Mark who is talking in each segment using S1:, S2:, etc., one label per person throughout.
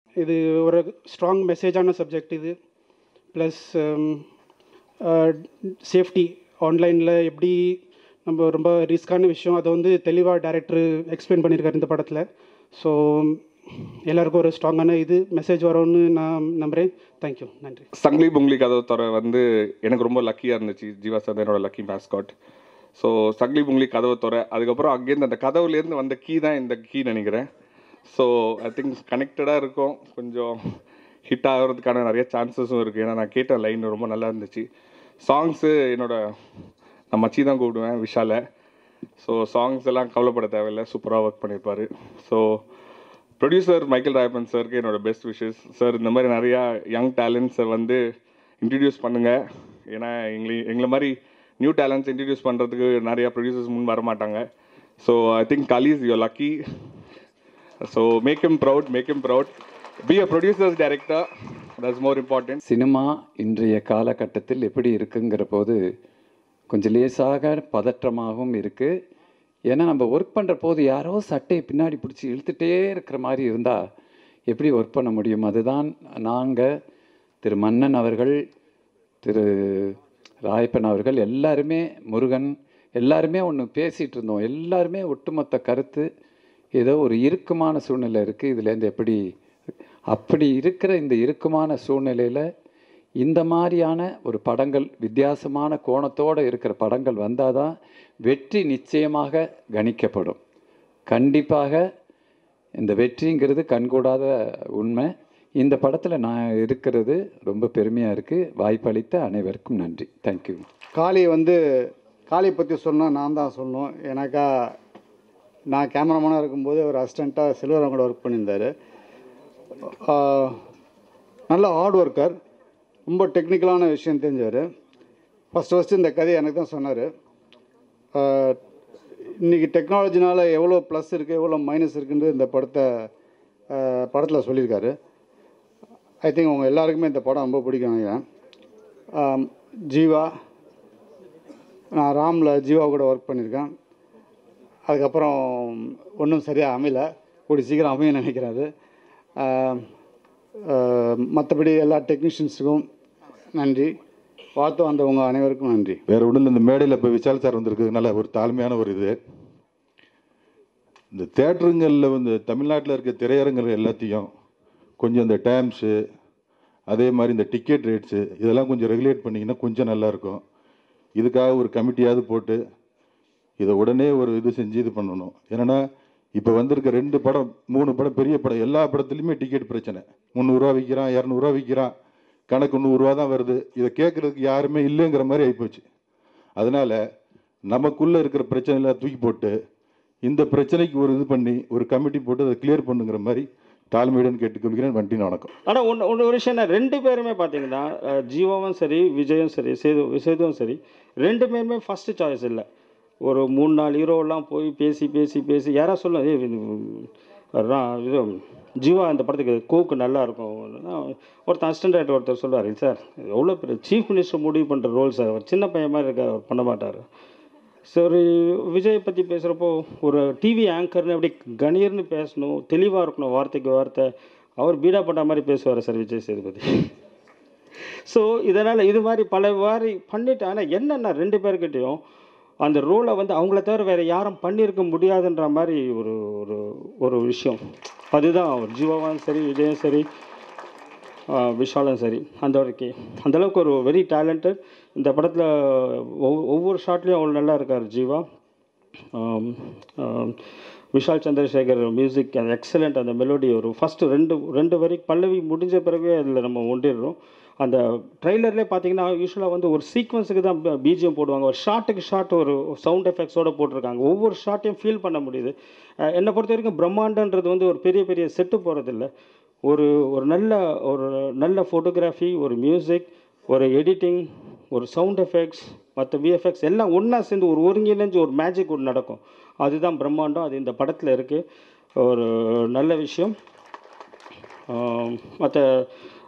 S1: இது ஒரு ஸ்ட்ராங் மெசேஜான சப்ஜெக்ட் இது ப்ளஸ் சேஃப்டி ஆன்லைனில் எப்படி நம்ம ரொம்ப ரிஸ்க்கான விஷயம் அதை வந்து தெளிவாக டேரக்டர் எக்ஸ்பிளைன் பண்ணியிருக்காரு இந்த படத்தில் ஸோ எல்லாருக்கும் ஒரு ஸ்ட்ராங்கான இது மெசேஜ் வரும்னு நான் நம்புகிறேன் தேங்க்யூ நன்றி
S2: சங்லி புங்லி கதவு துறை வந்து எனக்கு ரொம்ப லக்கியாக இருந்துச்சு ஜீவா சார் என்னோட lucky mascot so Sangili Bungili Kadhava Thorae அதுக்கப்புறம் அங்கேருந்து அந்த கதவுலேருந்து வந்த கீ தான் இந்த கீ நினைக்கிறேன் ஸோ ஐ திங்க் கனெக்டடாக இருக்கும் கொஞ்சம் ஹிட் ஆகிறதுக்கான நிறைய சான்சஸும் இருக்குது ஏன்னா நான் கேட்ட லைன் ரொம்ப நல்லா இருந்துச்சு சாங்ஸு என்னோட நான் மச்சி தான் கூப்பிடுவேன் விஷாலை ஸோ சாங்ஸ் எல்லாம் கவலைப்பட தேவையில்லை சூப்பராக ஒர்க் பண்ணியிருப்பாரு ஸோ ப்ரொடியூசர் மைக்கேல் ராயப்பன் சாருக்கு என்னோட பெஸ்ட் விஷஸ் சார் இந்த மாதிரி நிறையா யங் டேலண்ட்ஸை வந்து இன்ட்ரடியூஸ் பண்ணுங்கள் ஏன்னா எங்களை எங்களை மாதிரி நியூ டேலண்ட்ஸ் இன்ட்ரடியூஸ் பண்ணுறதுக்கு நிறையா ப்ரொடியூசர்ஸ் முன் வர மாட்டாங்க so I think கலீஸ் you lucky so make M proud make M proud be a producers director that's more important
S3: cinema இன்றைய காலகட்டத்தில் எப்படி இருக்குங்கிற போது கொஞ்சம் லேசாக பதற்றமாகவும் இருக்குது ஏன்னா நம்ம ஒர்க் பண்ணுற போது யாரோ சட்டையை பின்னாடி பிடிச்சி இழுத்துட்டே இருக்கிற மாதிரி இருந்தால் எப்படி ஒர்க் பண்ண முடியும் அதுதான் நாங்கள் திரு மன்னன் அவர்கள் திரு ராயப்பன் அவர்கள் எல்லாருமே முருகன் எல்லாருமே ஒன்று பேசிகிட்டு இருந்தோம் எல்லாருமே ஒட்டுமொத்த கருத்து ஏதோ ஒரு இறுக்கமான சூழ்நிலை இருக்குது இதுலேருந்து எப்படி அப்படி இருக்கிற இந்த இறுக்கமான சூழ்நிலையில் இந்த மாதிரியான ஒரு படங்கள் வித்தியாசமான கோணத்தோடு இருக்கிற படங்கள் வந்தால் தான் வெற்றி நிச்சயமாக கணிக்கப்படும் கண்டிப்பாக இந்த வெற்றிங்கிறது கண்கூடாத உண்மை இந்த படத்தில் நான் இருக்கிறது ரொம்ப பெருமையாக இருக்குது வாய்ப்பளித்த அனைவருக்கும் நன்றி தேங்க்யூ
S4: காளி வந்து காளி பற்றி சொன்னால் நான் தான் சொல்லணும் ஏன்னாக்கா நான் கேமராமேனாக இருக்கும்போது ஒரு அசிஸ்டண்ட்டாக செல்வராம் கூட ஒர்க் பண்ணியிருந்தார் ஆஹ், நல்ல ஹார்ட் ஒர்க்கர் ரொம்ப டெக்னிக்கலான விஷயம் தெரிஞ்சவர் ஃபஸ்ட்டு ஃபஸ்ட்டு இந்த கதையை எனக்கு தான் சொன்னார் இன்றைக்கி டெக்னாலஜினால் எவ்வளோ ப்ளஸ் இருக்குது எவ்வளோ மைனஸ் இருக்குன்றது இந்த படத்தை படத்தில் சொல்லியிருக்காரு ஐ திங்க் உங்கள் எல்லாருக்குமே இந்த படம் ரொம்ப பிடிக்கும் நினைக்கிறேன் ஆம், ஜீவா நான் ராமில் ஜீவா கூட ஒர்க் பண்ணியிருக்கேன் அதுக்கப்புறம் ஒன்றும் சரியாக அமையல கூடி சீக்கிரம் அமைய நினைக்கிறேன் அது மற்றபடி எல்லா டெக்னீஷியன்ஸுக்கும் நன்றி பார்த்து வந்தவங்க அனைவருக்கும் நன்றி
S5: வேற ஒன்றும் இல்லை இந்த மேடையில் இப்போ விஷால் சார் வந்திருக்கிறதுனால ஒரு தாழ்மையான ஒரு இது இந்த தேட்டருங்களில் வந்து தமிழ்நாட்டில் இருக்க திரையரங்குகள் எல்லாத்தையும் கொஞ்சம் இந்த டேம்ஸு அதே மாதிரி இந்த டிக்கெட் ரேட்ஸு இதெல்லாம் கொஞ்சம் ரெகுலேட் பண்ணிங்கன்னா கொஞ்சம் நல்லாயிருக்கும் இதுக்காக ஒரு கமிட்டியாவது போட்டு இதை உடனே ஒரு இது செஞ்சு இது பண்ணணும் ஏன்னா இப்போ வந்திருக்க ரெண்டு படம் மூணு படம் பெரிய படம் எல்லா படத்துலையுமே டிக்கெட் பிரச்சனை முந்நூறுரூவா விற்கிறான் இரநூறுவா விற்கிறான் கணக்கு நூறுரூவா தான் வருது இதை கேட்குறதுக்கு யாருமே இல்லைங்கிற மாதிரி ஆகிப்போச்சு அதனால் நமக்குள்ளே இருக்கிற பிரச்சனைலாம் தூக்கி போட்டு இந்த பிரச்சனைக்கு ஒரு இது பண்ணி ஒரு கமிட்டி போட்டு அதை கிளியர் பண்ணுங்கிற மாதிரி தாழ்மையுடன் கேட்டுக்கொள்கிறேன் வண்டின வணக்கம்
S6: ஆனால் ஒன்று ஒன்று ஒரு விஷயம் என்ன ரெண்டு பேருமே பார்த்தீங்கன்னா அஹ், ஜீவாவும் சரி விஜயும் சரி சேது சேதுவும் சரி ரெண்டு பேருமே ஃபஸ்ட்டு சாய்ஸ் இல்லை ஒரு மூணு நாலு ஹீரோவெல்லாம் போய் பேசி பேசி பேசி யாரா சொல்லும் "ஏய், இது, ரா- இது ஜீவா இந்த படத்துக்கு கோக்கு நல்லா இருக்கும் ஒருத்தர் அசிஸ்டன்ட் டைரக்டர் ஒருத்தர் சொல்லுவார் சார் எவ்வளோ பெரிய சீஃப் மினிஸ்டர் முடிவு பண்ணுற ரோல் சார் அவர் சின்ன பையன் மாதிரி இருக்கார் அவர் பண்ண மாட்டார் சரி விஜய் பற்றி பேசுகிறப்போ ஒரு டிவி ஆங்கர்னு அப்படி கணீர்னு பேசணும் தெளிவாக இருக்கணும் வார்த்தைக்கு வார்த்தை அவர் பீடா பண்ற மாதிரி பேசுவார் சார் விஜய் சேதுபதி ஸோ இதனால் இது மாதிரி பல மாதிரி பண்ணிட்டு ஆனால் என்னென்ன ரெண்டு பேர்கிட்டையும் அந்த ரோலை வந்து அவங்கள தவிர வேறு யாரும் பண்ணியிருக்க முடியாதுன்ற மாதிரி ஒரு ஒரு ஒரு விஷயம் அதுதான் அவர் ஜீவாவும் சரி விஜயும் சரி ஆஹ் விஷாலும் சரி அந்த வரைக்கும் அந்த அளவுக்கு ஒரு வெரி டேலண்டட் இந்த படத்தில் ஒவ்வொரு ஷாட்லேயும் அவ்வளோ நல்லா இருக்கார் ஜீவா ஆம், ஆம், விஷால் சந்திரசேகர் மியூசிக் அந்த எக்ஸலண்ட் அந்த மெலோடி ஒரு ஃபஸ்ட்டு ரெண்டு ரெண்டு வரி பல்லவி முடிஞ்ச பிறகு அதில் நம்ம ஒண்டிடுறோம் அந்த ட்ரைலர்லேயே பார்த்தீங்கன்னா யூஸ்வலாக வந்து ஒரு சீக்வன்ஸுக்கு தான் பிஜிஎம் போடுவாங்க ஒரு ஷாட்டுக்கு ஷாட் ஒரு சவுண்ட் எஃபெக்ட்ஸோடு போட்டிருக்காங்க ஒவ்வொரு ஷாட்டையும் ஃபீல் பண்ண முடியுது அஹ் என்னை பொறுத்த வரைக்கும் பிரம்மாண்டன்றது வந்து ஒரு பெரிய பெரிய செட்டு போகிறதில்ல ஒரு ஒரு நல்ல ஒரு நல்ல ஃபோட்டோகிராஃபி ஒரு மியூசிக் ஒரு எடிட்டிங் ஒரு சவுண்ட் எஃபெக்ட்ஸ் மற்ற விஎஃப்எக்ஸ் எல்லாம் ஒன்றா சேர்ந்து ஒரு ஒருங்கிணைஞ்சு ஒரு மேஜிக் ஒன்று நடக்கும் அதுதான் பிரம்மாண்டம் அது இந்த படத்தில் இருக்குது ஒரு நல்ல விஷயம் மற்ற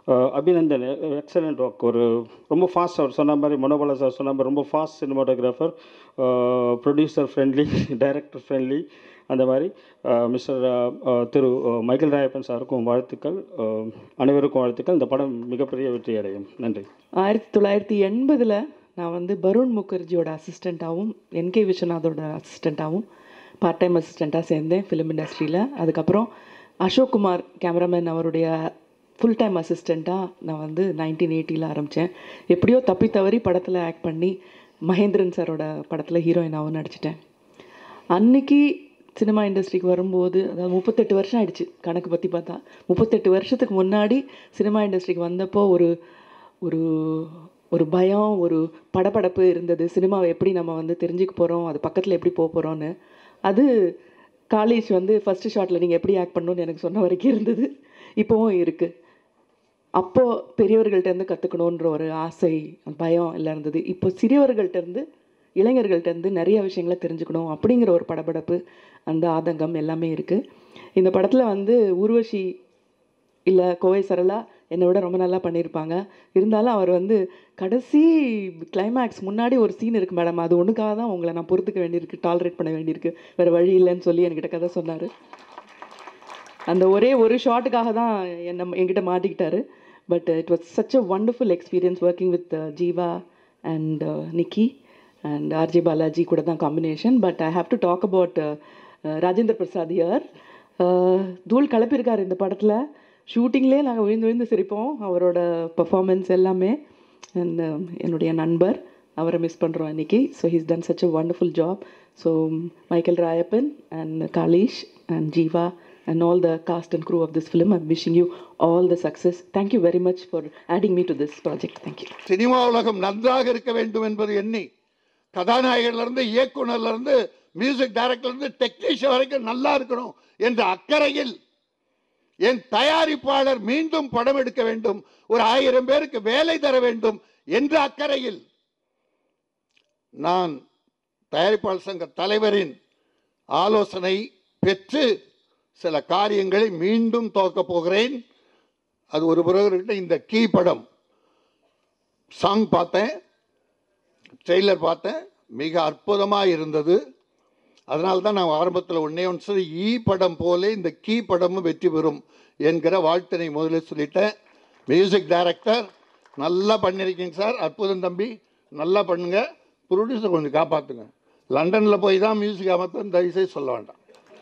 S6: அபிநந்தன் எக்ஸலண்ட் ஒர்க் ஒரு ரொம்ப ஃபாஸ்ட் அவர் சொன்ன மாதிரி மனோபல சார் சொன்ன மாதிரி ரொம்ப fast cinematographer producer friendly director friendly அந்த மாதிரி mister Thiru ah, Michael Rayappan சாருக்கும் வாழ்த்துக்கள் அஹ், அனைவருக்கும் வாழ்த்துக்கள் இந்த படம் மிகப்பெரிய வெற்றி அடையும் நன்றி
S7: ஆயிரத்தி தொள்ளாயிரத்தி எண்பதில் நான் வந்து பருண் முகர்ஜியோட அசிஸ்டண்ட்டாகவும் என்கே விஸ்வநாதோட அசிஸ்டண்ட்டாகவும் பார்ட் டைம் அசிஸ்டண்ட்டாக சேர்ந்தேன் ஃபிலிம் இண்டஸ்ட்ரியில் அதுக்கப்புறம் அசோக் குமார் கேமராமேன் அவருடைய ஃபுல் டைம் அசிஸ்டண்ட்டாக நான் வந்து நைன்டீன் எயிட்டியில் ஆரம்பித்தேன் எப்படியோ தப்பி தவறி படத்தில் ஆக்ட் பண்ணி மகேந்திரன் சாரோட படத்தில் ஹீரோயினாகவும் நடிச்சிட்டேன் அன்னைக்கு சினிமா இண்டஸ்ட்ரிக்கு வரும்போது அதாவது முப்பத்தெட்டு வருஷம் ஆயிடுச்சு கணக்கு பற்றி பார்த்தா முப்பத்தெட்டு வருஷத்துக்கு முன்னாடி சினிமா இண்டஸ்ட்ரிக்கு வந்தப்போ ஒரு ஒரு ஒரு பயம் ஒரு படபடப்பு இருந்தது சினிமாவை எப்படி நம்ம வந்து தெரிஞ்சுக்க போகிறோம் அது பக்கத்தில் எப்படி போக போகிறோன்னு அது காலேஜ் வந்து ஃபஸ்ட்டு ஷாட்டில் நீங்கள் எப்படி ஆக்ட் பண்ணணும்னு எனக்கு சொன்ன வரைக்கும் இருந்தது இப்போவும் இருக்குது அப்போது பெரியவர்கள்ட்டேருந்து கற்றுக்கணுன்ற ஒரு ஆசை பயம் எல்லாம் இருந்தது இப்போ சிறியவர்கள்ட்டேருந்து இளைஞர்கள்ட்டேருந்து நிறைய விஷயங்களை தெரிஞ்சுக்கணும் அப்படிங்கிற ஒரு படபடப்பு அந்த ஆதங்கம் எல்லாமே இருக்குது இந்த படத்தில் வந்து ஊர்வஷி இல்லை கோவை சரளா என்னை விட ரொம்ப நல்லா பண்ணியிருப்பாங்க இருந்தாலும் அவர் வந்து கடைசி கிளைமேக்ஸ் முன்னாடி ஒரு சீன் இருக்குது மேடம் அது ஒன்றுக்காக தான் உங்களை நான் பொறுத்துக்க வேண்டியிருக்கு டாலரேட் பண்ண வேண்டியிருக்கு வேறு வழி இல்லைன்னு சொல்லி என்கிட்ட கதை சொன்னார் அந்த ஒரே ஒரு ஷாட்டுக்காக தான் என்ன என்கிட்ட மாட்டிக்கிட்டாரு but it was such a wonderful experience working with Jiiva and Nikki and RJ Balaji கூட தான் combination but I have to talk about Rajendra Prasad இயர் தூள் கலப்பியிருக்கார் இந்த படத்தில் ஷூட்டிங்லேயே நாங்கள் விழுந்து விழுந்து சிரிப்போம் அவரோட பர்ஃபார்மன்ஸ் எல்லாமே அண்ட் என்னுடைய நண்பர் அவரை மிஸ் பண்ணுறோம் இன்னைக்கு so he's done such a wonderful job so Michael Rayappan and Kalees and Jiiva and all the cast and crew of this film. I'm wishing you all the success. Thank you very much for adding me to this project. Thank you.
S8: Cinema உலகம் நன்றாக இருக்க வேண்டும் என்பது எண்ணி கதாநாயகர்ல இருந்து இயக்குனர்ல இருந்து music டைரக்டர்ல இருந்து technician வரைக்கும் நல்லா இருக்கணும் என்ற அக்கறையில் என் தயாரிப்பாளர் மீண்டும் படம் எடுக்க வேண்டும் ஒரு ஆயிரம் பேருக்கு வேலை தர வேண்டும் என்ற அக்கறையில் நான் தயாரிப்பாளர் சங்க தலைவரின் ஆலோசனை பெற்று சில காரியங்களை மீண்டும் துவக்கப் போகிறேன் அது ஒரு பிறகு இந்த கீ படம் சாங் பார்த்தேன் ட்ரெய்லர் பார்த்தேன் மிக அற்புதமாக இருந்தது அதனால தான் நான் ஆரம்பத்தில் ஒன்றே ஒன்று சொல்லி ஈ படம் போலே இந்த கீ படமும் வெற்றி பெறும் என்கிற வாழ்த்தினை முதல்ல சொல்லிட்டேன் மியூசிக் டைரக்டர் நல்லா பண்ணியிருக்கீங்க சார் அற்புதம் தம்பி நல்லா பண்ணுங்க ப்ரொடியூசர் கொஞ்சம் காப்பாற்றுங்க லண்டனில் போய் தான் மியூசிக் அமைப்பேன் தயவுசெய்து சொல்ல வேண்டாம்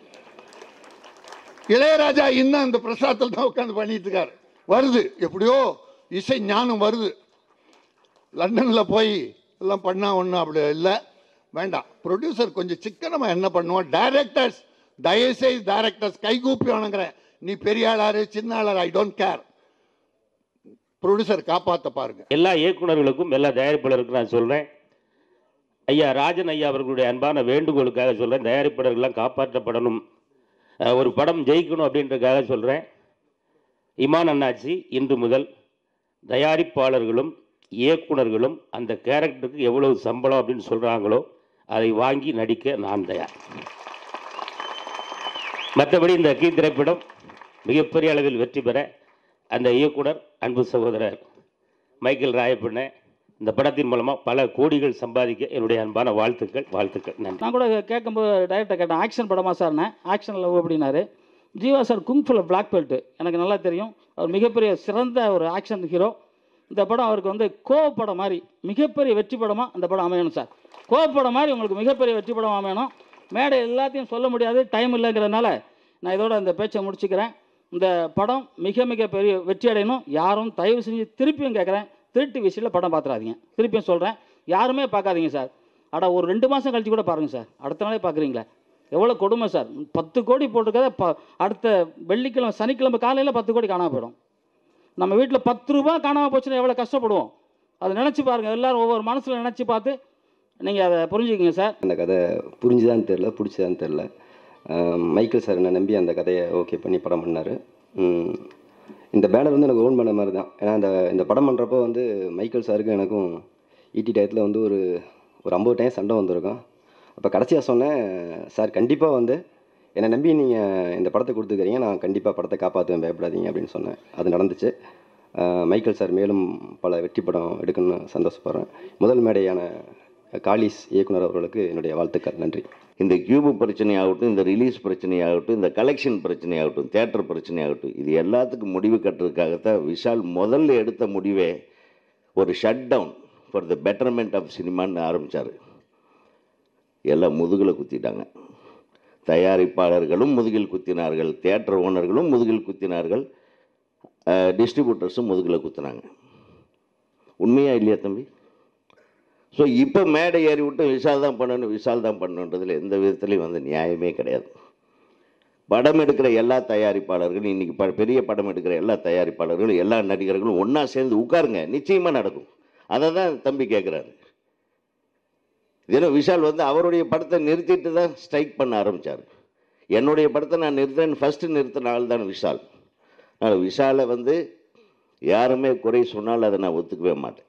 S8: இளையராஜா இன்னும் அந்த பிரசாதத்தில் தான் உட்காந்து பண்ணிட்டு இருக்காரு வருது எப்படியோ இசை ஞானம் வருது லண்டனில் போய் எல்லாம் பண்ணா ஒன்றும் அப்படி இல்லை வேண்டாம் ப்ரொடியூசர் கொஞ்சம் சிக்கனமாக என்ன பண்ணுவோம் டைரக்டர்ஸ் தயவுசெய்து டைரக்டர்ஸ் கைகூப்பி வணங்குறேன் நீ பெரிய ஆளாரு சின்ன ஆளாரு ஐ டோன்ட் கேர் ப்ரொடியூசர் காப்பாற்ற பாருங்க
S9: எல்லா இயக்குனர்களுக்கும் எல்லா தயாரிப்பாளருக்கும் நான் சொல்கிறேன் ஐயா ராஜன் ஐயா அவர்களுடைய அன்பான வேண்டுகோளுக்காக சொல்கிறேன் தயாரிப்பாளர்கள்லாம் காப்பாற்றப்படணும் அஹ், ஒரு படம் ஜெயிக்கணும் அப்படின்றதுக்காக சொல்கிறேன் இமான் அண்ணாச்சி இன்று முதல் தயாரிப்பாளர்களும் இயக்குனர்களும் அந்த கேரக்டருக்கு எவ்வளவு சம்பளம் அப்படின்னு சொல்கிறாங்களோ அதை வாங்கி நடிக்க நான் தயார் மற்றபடி இந்த கீ திரைப்படம் மிகப்பெரிய அளவில் வெற்றி பெற அந்த இயக்குனர் அன்பு சகோதரர் மைக்கேல் ராயப்பண்ண இந்த படத்தின் மூலமாக பல கோடிகள் சம்பாதிக்க என்னுடைய அன்பான வாழ்த்துக்கள் வாழ்த்துக்கள் நன்றி
S10: நான் கூட கேட்கும்போது டைரக்டர் கேட்டேன் ஆக்ஷன் படமா சார்னே ஆக்ஷன் லவ் அப்படின்னாரு ஜீவா சார் குங்ஃபுல் பிளாக் பெல்ட் எனக்கு நல்லா தெரியும் அவர் மிகப்பெரிய சிறந்த ஒரு ஆக்ஷன் ஹீரோ இந்த படம் அவருக்கு வந்து கோவப்படம் மாதிரி மிகப்பெரிய வெற்றி படமாக அந்த படம் அமையணும் சார் கோவப்படம் மாதிரி உங்களுக்கு மிகப்பெரிய வெற்றி படம் அமையணும் மேடை எல்லாத்தையும் சொல்ல முடியாது டைம் இல்லைங்கிறதுனால நான் இதோட இந்த பேச்சை முடிச்சுக்கிறேன் இந்த படம் மிக மிக பெரிய வெற்றி அடையணும் யாரும் தயவு செஞ்சு திருப்பியும் கேட்குறேன் திருட்டு விஷயத்தில் படம் பார்த்துறாதீங்க திருப்பியும் சொல்கிறேன் யாருமே பார்க்காதீங்க சார் அட ஒரு ரெண்டு மாதம் கழிச்சு கூட பாருங்கள் சார் அடுத்த நாளே பார்க்குறீங்களே எவ்வளோ கொடுமை சார் பத்து கோடி போட்டிருக்கத ப அடுத்த வெள்ளிக்கிழமை சனிக்கிழமை காலையில் பத்து கோடி காணாம போயிடும் நம்ம வீட்டில் பத்து ரூபா காணாமல் போச்சுன்னா எவ்வளோ கஷ்டப்படுவோம் அதை நினச்சி பாருங்கள் எல்லாரும் ஒவ்வொரு மனசில் நினச்சி பார்த்து நீங்கள் அதை புரிஞ்சுக்கிங்க சார்
S11: அந்த கதை புரிஞ்சுதான்னு தெரில பிடிச்சதான்னு தெரில மைக்கேல் சார் என்னை நம்பி அந்த கதையை ஓகே பண்ணி படம் பண்ணார் இந்த பேனர் வந்து எனக்கு ஓன் பண்ண மாதிரி தான் ஏன்னா இந்த இந்த படம் பண்ணுறப்போ வந்து மைக்கேல் சாருக்கும் எனக்கும் ஈட்டி டயத்தில் வந்து ஒரு ஒரு ஐம்பது டைம் சண்டை வந்திருக்கும் அப்போ கடைசியாக சொன்னேன் சார் கண்டிப்பாக வந்து என்னை நம்பி நீங்கள் இந்த படத்தை கொடுத்துக்கிறீங்க நான் கண்டிப்பாக படத்தை காப்பாற்றுவேன் பயப்படாதீங்க அப்படின்னு சொன்னேன் அது நடந்துச்சு அஹ், மைக்கேல் சார் மேலும் பல வெற்றி படம் எடுக்கணும்னு சந்தோஷப்படுறேன் முதல் மேடையான காலிஸ் இயக்குனர் அவர்களுக்கு என்னுடைய வாழ்த்துக்கள் நன்றி
S12: இந்த கியூபு பிரச்சனையாகட்டும் இந்த ரிலீஸ் பிரச்சனையாகட்டும் இந்த கலெக்ஷன் பிரச்சனையாகட்டும் தேட்டர் பிரச்சனையாகட்டும் இது எல்லாத்துக்கும் முடிவு கட்டுறதுக்காகத்தான் விஷால் முதல்ல எடுத்த முடிவே ஒரு shut down for the betterment of சினிமான்னு ஆரம்பித்தார் எல்லாம் முதுகில் குத்திட்டாங்க தயாரிப்பாளர்களும் முதுகில் குத்தினார்கள் தேட்டர் ஓனர்களும் முதுகில் குத்தினார்கள் டிஸ்ட்ரிபியூட்டர்ஸும் முதுகில் குத்தினாங்க உண்மையா இல்லையா தம்பி ஸோ இப்போ மேடை ஏறி விட்டு விஷால் தான் பண்ணணும் விஷால் தான் பண்ணணுன்றதுல எந்த விதத்துலையும் வந்து நியாயமே கிடையாது படம் எடுக்கிற எல்லா தயாரிப்பாளர்களும் இன்றைக்கி ப பெரிய படம் எடுக்கிற எல்லா தயாரிப்பாளர்களும் எல்லா நடிகர்களும் ஒன்றா சேர்ந்து உட்காருங்க நிச்சயமாக நடக்கும் அதை தான் தம்பி கேட்குறாரு ஏன்னா விஷால் வந்து அவருடைய படத்தை நிறுத்திட்டு தான் ஸ்ட்ரைக் பண்ண ஆரம்பித்தார் என்னுடைய படத்தை நான் நிறுத்தேன் ஃபஸ்ட்டு நிறுத்தின ஆள் தான் விஷால் அதனால் விஷாலை வந்து யாருமே குறை சொன்னால் அதை நான் ஒத்துக்கவே மாட்டேன்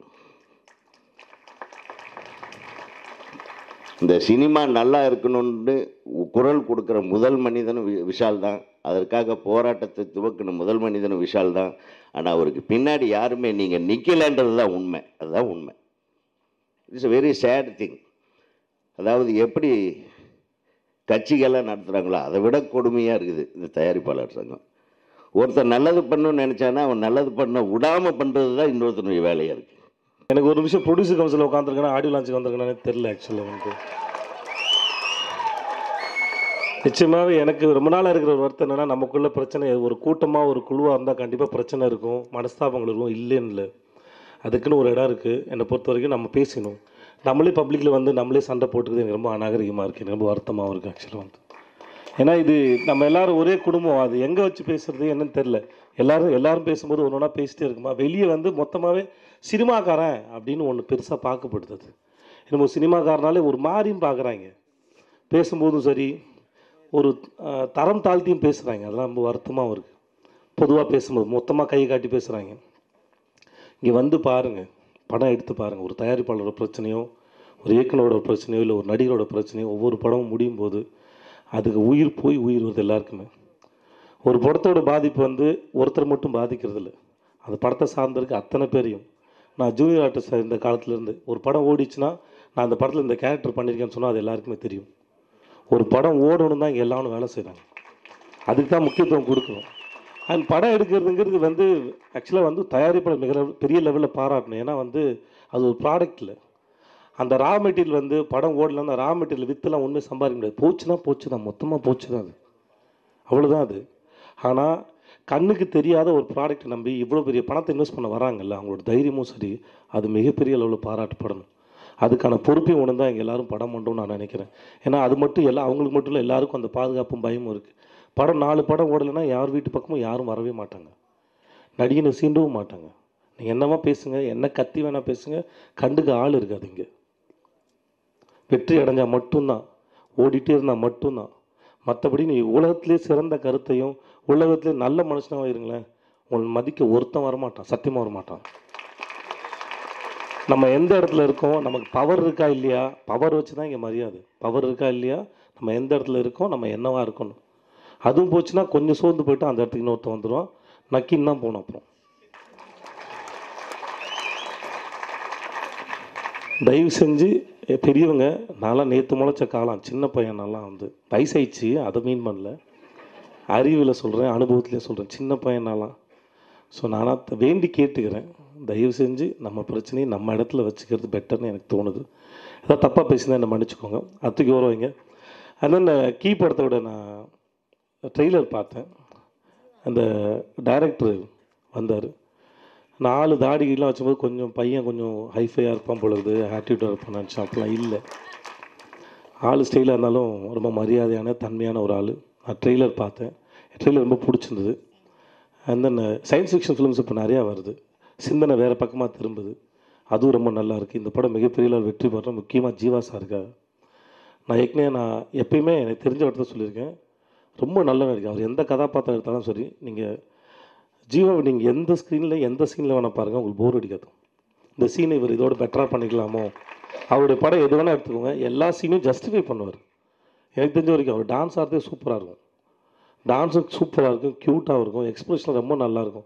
S12: இந்த சினிமா நல்லா இருக்கணும்னு குரல் கொடுக்குற முதல் மனிதனும் வி- விஷால் தான் அதற்காக போராட்டத்தை துவக்கின முதல் மனிதனும் விஷால் தான் ஆனால் அவருக்கு பின்னாடி யாருமே நீங்கள் நிற்கலைன்றது தான் உண்மை அதுதான் உண்மை it's a very sad thing அதாவது எப்படி கட்சிகள்லாம் நடத்துகிறாங்களோ அதை விட கொடுமையாக இருக்குது இந்த தயாரிப்பாளர் சங்கம் ஒருத்தர் நல்லது பண்ணணும்னு நினச்சானா அவன் நல்லது பண்ண விடாமல் பண்ணுறது தான் இன்னொருத்தனுடைய வேலையாக இருக்குது
S13: எனக்கு ஒரு நிமிஷம் ப்ரொடியூசர் கவுன்சில் உட்காந்துருக்கேன் ஆடியோ லான்ச்சுக்கு வந்திருக்கேனே தெரில ஆக்சுவலாக எனக்கு நிச்சயமாகவே எனக்கு ரொம்ப நாளாக இருக்கிற ஒரு வருத்தம் என்னென்னா நமக்குள்ள பிரச்சனை ஒரு கூட்டமாக ஒரு குழுவாக இருந்தால் கண்டிப்பாக பிரச்சனை இருக்கும் மனஸ்தாபங்கள் இருக்கும் இல்லைன்னு இல்லை அதுக்குன்னு ஒரு இடம் இருக்குது என்னை பொறுத்த வரைக்கும் நம்ம பேசணும் நம்மளே பப்ளிக்கில் வந்து நம்மளே சண்டை போட்டுக்கிறது எனக்கு ரொம்ப அநாகரிகமாக இருக்குது எனக்கு ரொம்ப வருத்தமாகவும் இருக்குது ஆக்சுவலாக வந்து ஏன்னா இது நம்ம எல்லாரும் ஒரே குடும்பம் அது எங்கே வச்சு பேசுறது என்னன்னு தெரில எல்லாரும் எல்லாரும் பேசும்போது ஒன்று ஒன்றா பேசிட்டே இருக்குமா வெளியே வந்து மொத்தமாகவே சினிமாக்காரன் அப்படின்னு ஒன்று பெருசாக பார்க்கப்படுது அது நம்ம சினிமாக்காரனாலே ஒரு மாதிரியும் பார்க்குறாங்க பேசும்போதும் சரி ஒரு அஹ், தரம் தாழ்த்தியும் பேசுகிறாங்க அதெல்லாம் ரொம்ப வருத்தமாகவும் இருக்குது பொதுவாக பேசும்போது மொத்தமாக கை காட்டி பேசுகிறாங்க இங்கே வந்து பாருங்கள் படம் எடுத்து பாருங்கள் ஒரு தயாரிப்பாளரோட பிரச்சனையோ ஒரு இயக்குனரோட பிரச்சனையோ இல்லை ஒரு நடிகரோட பிரச்சனையோ ஒவ்வொரு படமும் முடியும் போது அதுக்கு உயிர் போய் உயிர் வருது எல்லாருக்குமே ஒரு படத்தோட பாதிப்பு வந்து ஒருத்தர் மட்டும் பாதிக்கிறது இல்லை அந்த படத்தை சார்ந்திருக்க அத்தனை பேரையும் நான் ஜூனியர் ஆர்டிஸ்ட் இந்த காலத்துலேருந்து ஒரு படம் ஓடிச்சுன்னா நான் அந்த படத்தில் இந்த கேரக்டர் பண்ணியிருக்கேன்னு சொன்னால் அது எல்லாருக்குமே தெரியும் ஒரு படம் ஓடணும் தான் இங்கே எல்லாரும் வேலை செய்கிறாங்க அதுக்கு தான் முக்கியத்துவம் கொடுக்கணும் அண்ட் படம் எடுக்கிறதுங்கிறது வந்து ஆக்சுவலாக வந்து தயாரிப்பாளர் மிக பெரிய லெவலில் பாராட்டணும் ஏன்னா வந்து அது ஒரு ப்ராடக்ட் இல்லை அந்த ரா மெட்டீரியல் வந்து படம் ஓடல அந்த ரா மெட்டீரியல் விற்றுலாம் ஒன்றுமே சம்பாதிக்க முடியாது போச்சுன்னா போச்சு தான் மொத்தமாக போச்சு தான் அது அவ்வளோதான் அது ஆனால் கண்ணுக்கு தெரியாத ஒரு ப்ராடக்ட்டை நம்பி இவ்வளோ பெரிய பணத்தை இன்வெஸ்ட் பண்ண வராங்கல்ல அவங்களோட தைரியமும் சரி அது மிகப்பெரிய அளவில் பாராட்டப்படணும் அதுக்கான பொறுப்பையும் உணர்ந்தா இங்கே எல்லாரும் படம் பண்ணுறோம்னு நான் நினைக்கிறேன் ஏன்னா அது மட்டும் எல்லாம் அவங்களுக்கு மட்டும் இல்லை எல்லாருக்கும் அந்த பாதுகாப்பும் பயமும் இருக்குது படம் நாலு படம் ஓடலைன்னா யார் வீட்டு பக்கமும் யாரும் வரவே மாட்டாங்க நடிகனை சீண்டவும் மாட்டாங்க நீங்கள் என்னவா பேசுங்க என்ன கத்தி வேணால் பேசுங்க கண்டுக்க ஆள் இருக்காது இங்கே வெற்றி அடைஞ்சால் மட்டும்தான் ஓடிட்டே இருந்தால் மட்டும்தான் மற்றபடி நீ உலகத்திலே சிறந்த கருத்தையும் உலகத்திலே நல்ல மனுஷனாக இருங்களேன் உங்களை மதிக்க ஒருத்தன் வரமாட்டான் சத்தியமாக வரமாட்டான் நம்ம எந்த இடத்துல இருக்கோம் நமக்கு பவர் இருக்கா இல்லையா பவர் வச்சு தான் இங்கே மரியாதை பவர் இருக்கா இல்லையா நம்ம எந்த இடத்துல இருக்கோம் நம்ம என்னவா இருக்கணும் அதுவும் போச்சுன்னா கொஞ்சம் சோர்ந்து போயிட்டு அந்த இடத்துக்கு இன்னொருத்தன் வந்துடுவான் நக்கின்னு தான் போகணும் அப்புறம் தயவு செஞ்சு எ, பெரியவங்க நான்லாம் நேற்று முளைச்ச காலம் சின்ன பையனெல்லாம் வந்து வயசாயிடுச்சு அதை மீன் பண்ணல அறிவில் சொல்கிறேன் அனுபவத்துலேயே சொல்கிறேன் சின்ன பையனாலாம் ஸோ நானாக வேண்டி கேட்டுக்கிறேன் தயவு செஞ்சு நம்ம பிரச்சனையை நம்ம இடத்துல வச்சுக்கிறது பெட்டர்னு எனக்கு தோணுது ஏதாவது தப்பாக பேசினா என்னை மன்னிச்சுக்கோங்க அத்துக்கு வருவாங்க அண்ட் தென் கீ படத்தோட நான் ட்ரெய்லர் பார்த்தேன் அந்த டைரக்டர் வந்தார் நாலு தாடிகள்லாம் வச்சும்போது கொஞ்சம் பையன் கொஞ்சம் ஹைஃபையாக இருப்பான் பொழுது ஆட்டிடியூடாக இருப்பான் நினச்சேன் அப்படிலாம் இல்லை ஆள் ஸ்டைலாக இருந்தாலும் ரொம்ப மரியாதையான தன்மையான ஒரு ஆள் நான் ட்ரெய்லர் பார்த்தேன் ட்ரெய்லர் ரொம்ப பிடிச்சிருந்தது and then science fiction films இப்போ நிறையா வருது சிந்தனை வேறு பக்கமாக திரும்புது அதுவும் ரொம்ப நல்லா இருக்குது இந்த படம் மிகப்பெரிய அளவு வெற்றி பெறோம் முக்கியமாக ஜீவா சாருக்காக நான் ஏற்கனவே நான் எப்பயுமே எனக்கு தெரிஞ்ச இடத்துல சொல்லியிருக்கேன் ரொம்ப நல்ல நடிகை அவர் எந்த கதாபாத்திரம் எடுத்தாலும் சரி நீங்கள் ஜீவாவை நீங்கள் எந்த ஸ்க்ரீனில் எந்த சீனில் வேணால் பாருங்கள் உங்களுக்கு போர் அடிக்காது இந்த சீனை இவர் இதோட பெட்டராக பண்ணிக்கலாமோ அவருடைய படம் எது வேணால் எடுத்துக்கோங்க எல்லா சீனையும் ஜஸ்டிஃபை பண்ணுவார் எனக்கு தெரிஞ்ச வரைக்கும் அவர் டான்ஸ் ஆடுறதே சூப்பராக இருக்கும் டான்ஸும் சூப்பராக இருக்கும் க்யூட்டாக இருக்கும் எக்ஸ்பிரஷன் ரொம்ப நல்லா இருக்கும்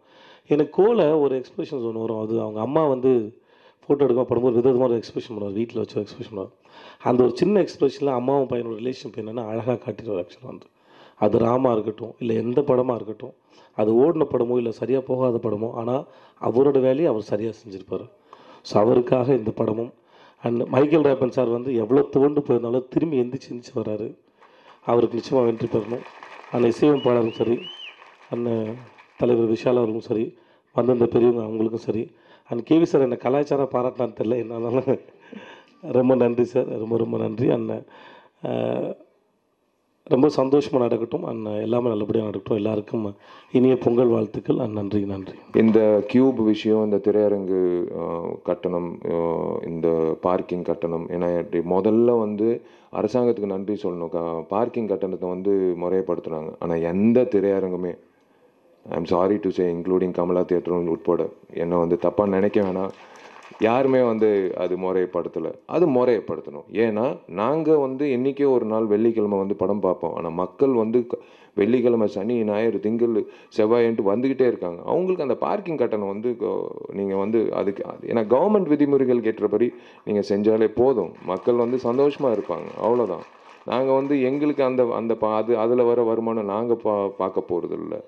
S13: எனக்கு கோல ஒரு எக்ஸ்பிரஷன்ஸ் ஒன்று வரும் அது அவங்க அம்மா வந்து ஃபோட்டோ எடுக்க படும்போது விதவிதமாக ஒரு எக்ஸ்பிரஷன் பண்ணுவார் வீட்டில் வச்சு எக்ஸ்பிரஷன் பண்ணுவார் அந்த ஒரு சின்ன எக்ஸ்பிரஷனில் அம்மாவும் பையனோட ரிலேஷன்ஷிப் என்னென்னா அழகாக காட்டிடுவார் ஆக்சுவலாக வந்து அது ராமா இருக்கட்டும் இல்லை எந்த படமாக இருக்கட்டும் அது ஓடின படமோ இல்லை சரியாக போகாத படமோ ஆனால் அவரோட வேலையை அவர் சரியாக செஞ்சுருப்பார் ஸோ அவருக்காக இந்த படமும் அண்ட் மைக்கேல் ரேப்பன் சார் வந்து எவ்வளோ துவண்டு போயிருந்தாலும் திரும்பி எந்திரிச்சு எந்திரிச்சு வராரு அவருக்கு நிச்சயமாக வெற்றி பெறணும் அந்த இசையமைப்பாளரும் சரி அண்ணன் தலைவர் விஷால் அவருக்கும் சரி வந்திருந்த பெரியவங்க அவங்களுக்கும் சரி அண்ட் கேவி சார் என்னை கலாச்சாரம் பாராட்டினான்னு தெரில என்னாலும் ரொம்ப நன்றி சார் ரொம்ப ரொம்ப நன்றி அண்ணன் அஹ், ரொம்ப சந்தோஷமாக நடக்கட்டும் அண்ணன் எல்லாமே நல்லபடியாக நடக்கட்டும் எல்லாருக்கும் இனிய பொங்கல் வாழ்த்துக்கள் அண்ட் நன்றி நன்றி
S14: இந்த கியூப் விஷயம் இந்த திரையரங்கு அஹ், கட்டணம் அஹ், இந்த பார்க்கிங் கட்டணம் ஏன்னா இப்படி முதல்ல வந்து அரசாங்கத்துக்கு நன்றி சொல்லணும் பார்க்கிங் கட்டணத்தை வந்து முறைப்படுத்துனாங்க ஆனால் எந்த திரையரங்குமே I'm sorry to say including Kamala தியேட்டரும் உட்பட என்னை வந்து தப்பாக நினைக்க வேணாம் யாருமே வந்து அது முறைப்படுத்தலை அது முறைப்படுத்தணும் ஏன்னா நாங்கள் வந்து என்றைக்கோ ஒரு நாள் வெள்ளிக்கிழமை வந்து படம் பார்ப்போம் ஆனால் மக்கள் வந்து க- வெள்ளிக்கிழமை சனி ஞாயிறு திங்கள் செவ்வாயின்ட்டு வந்துக்கிட்டே இருக்காங்க அவங்களுக்கு அந்த பார்க்கிங் கட்டணம் வந்து நீங்கள் வந்து அதுக்கு அது- ஏன்னா கவர்மெண்ட் விதிமுறைகள் கேட்டபடி நீங்கள் செஞ்சாலே போதும் மக்கள் வந்து சந்தோஷமாக இருப்பாங்க அவ்வளோதான் நாங்கள் வந்து எங்களுக்கு அந்த அந்த பா அது அதில் வர வருமானம் நாங்கள் பா பார்க்க போகிறது இல்லை